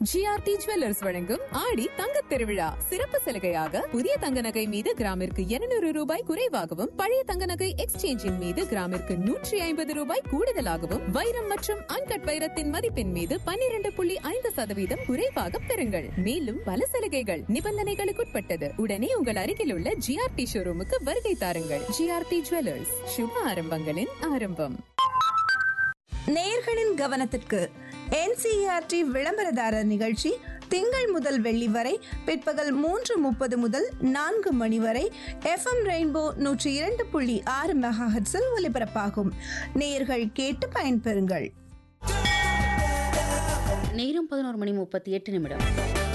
GRT jewellers வழங்கும் ஆடி தங்கத் திருவிழா சிறப்பு சலுகையாக புதிய தங்க நகை மீது கிராமிற்கு 200 ரூபாய் குறைவாகவும் பழைய தங்க நகை எக்ஸ்சேஞ்சின் மீது கிராமிற்கு நூற்றி ஐம்பது ரூபாய் கூடுதலாகவும் வைரம் மற்றும் அன்கட் வைரத்தின் மதிப்பின் மீது 12.5% புள்ளி ஐந்து சதவீதம் குறைவாக பெறுங்கள் மேலும் பல சலுகைகள் நிபந்தனைகளுக்குட்பட்டது உடனே உங்கள் அருகில் உள்ள ஜிஆர்டி ஷோரூமுக்கு வருகை தாருங்கள் ஜிஆர்டி ஜுவல்லர்ஸ் சுப ஆரம்பங்களின் ஆரம்பம் நேயர்களின் கவனத்திற்கு என்சிஇஆர்டி விளம்பரதாரர் நிகழ்ச்சி திங்கள் முதல் வெள்ளி வரை பிற்பகல் மூன்று முப்பது முதல் நான்கு மணி வரை எஃப்எம் ரெயின்போ நூற்றி இரண்டு புள்ளி ஆறு மெகாஹெட்ஸில் ஒலிபரப்பாகும் நேயர்கள் கேட்டு பயன்பெறுங்கள் நேரம் பதினோரு மணி முப்பத்தி எட்டு நிமிடம்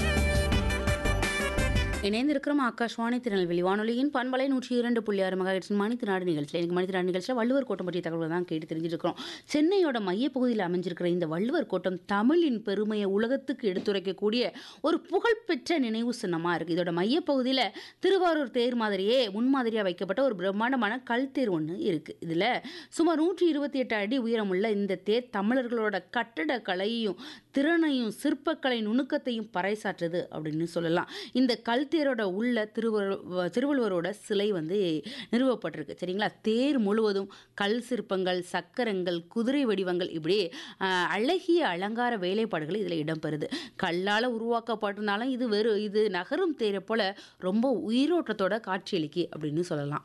இணைந்திருக்கிறோம் ஆகாஷ்வாணி திருநெல்வேலி வானொலியின் பண்பலை நூற்றி இரண்டு புள்ளி ஆறு மகாட்சின் மணித்திராடு நிகழ்ச்சியில் எனக்கு மணித்திராடு நிகழ்ச்சியில் வள்ளுவர் கோட்டம் பற்றிய தகவல் தான் கேட்டு தெரிஞ்சிருக்கிறோம் சென்னையோட மையப்பகுதியில் அமைஞ்சிருக்கிற இந்த வள்ளுவர் கோட்டம் தமிழின் பெருமையை உலகத்துக்கு எடுத்துரைக்கக்கூடிய ஒரு புகழ்பெற்ற நினைவு சின்னமாக இருக்குது இதோட மையப்பகுதியில் திருவாரூர் தேர் மாதிரியே முன்மாதிரியாக வைக்கப்பட்ட ஒரு பிரம்மாண்டமான கல் தேர் ஒன்று இருக்குது இதில் சுமார் நூற்றி இருபத்தி எட்டு அடி உயரமுள்ள இந்த தேர் தமிழர்களோட கட்டட கலையையும் திறனையும் சிற்பக்கலை நுணுக்கத்தையும் பறைசாற்றுது அப்படின்னு சொல்லலாம் இந்த கல் தேரோட உள்ள திருவள்ளுவ திருவள்ளுவரோட சிலை வந்து நிறுவப்பட்டிருக்கு சரிங்களா தேர் முழுவதும் கல் சிற்பங்கள் சக்கரங்கள் குதிரை வடிவங்கள் இப்படி ஆஹ், அழகிய அலங்கார வேலைப்பாடுகள் இதில் இடம்பெறுது கல்லால் உருவாக்கப்பட்டிருந்தாலும் இது வெறும் இது நகரும் தேரை போல ரொம்ப உயிரோட்டத்தோட காட்சியளிக்கு அப்படின்னு சொல்லலாம்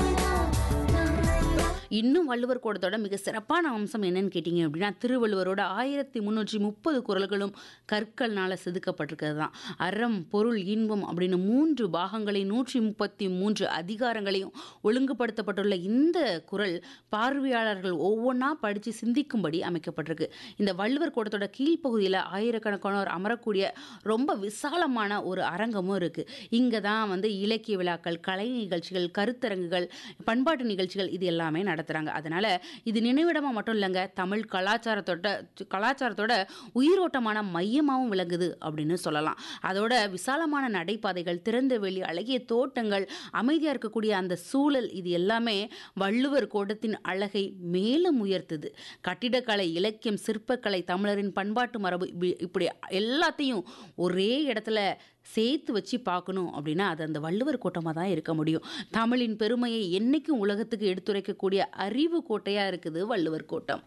இன்னும் வள்ளுவர் கோடத்தோட மிக சிறப்பான அம்சம் என்னன்னு கேட்டிங்க அப்படின்னா திருவள்ளுவரோட ஆயிரத்தி முந்நூற்றி முப்பது குரல்களும் கற்கள்னால செதுக்கப்பட்டிருக்கிறது தான் அறம் பொருள் இன்பம் அப்படின்னு மூன்று பாகங்களை நூற்றி முப்பத்தி மூன்று அதிகாரங்களையும் ஒழுங்குபடுத்தப்பட்டுள்ள இந்த குரல் பார்வையாளர்கள் ஒவ்வொன்றா படித்து சிந்திக்கும்படி அமைக்கப்பட்டிருக்கு இந்த வள்ளுவர் கோட்டத்தோட கீழ்ப்பகுதியில் ஆயிரக்கணக்கானோர் அமரக்கூடிய ரொம்ப விசாலமான ஒரு அரங்கமும் இருக்குது இங்கே தான் வந்து இலக்கிய விழாக்கள் கலை நிகழ்ச்சிகள் கருத்தரங்குகள் பண்பாட்டு நிகழ்ச்சிகள் இது எல்லாமே நடத்துகிறாங்க அதனால் இது நினைவிடமாக மட்டும் இல்லைங்க தமிழ் கலாச்சாரத்தோட கலாச்சாரத்தோட உயிரோட்டமான மையமாகவும் விளங்குது அப்படின்னு சொல்லலாம் அதோட விசாலமான நடைபாதைகள் திறந்த வெளி அழகிய தோட்டங்கள் அமைதியாக இருக்கக்கூடிய அந்த சூழல் இது எல்லாமே வள்ளுவர் கோட்டத்தின் அழகை மேலும் உயர்த்துது கட்டிடக்கலை இலக்கியம் சிற்பக்கலை தமிழரின் பண்பாட்டு மரபு இப்படி- இப்படி எல்லாத்தையும் ஒரே இடத்துல சேர்த்து வச்சு பார்க்கணும் அப்படின்னா அது அந்த வள்ளுவர் கோட்டமாக தான் இருக்க முடியும் தமிழின் பெருமையை என்னைக்கும் உலகத்துக்கு எடுத்துரைக்கக்கூடிய அறிவு கோட்டையாக இருக்குது வள்ளுவர் கோட்டம்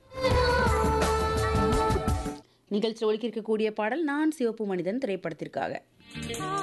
நிகழ்ச்சியில் ஒலிக்க இருக்கக்கூடிய பாடல் நான் சிவப்பு மனிதன் திரைப்படத்திற்காக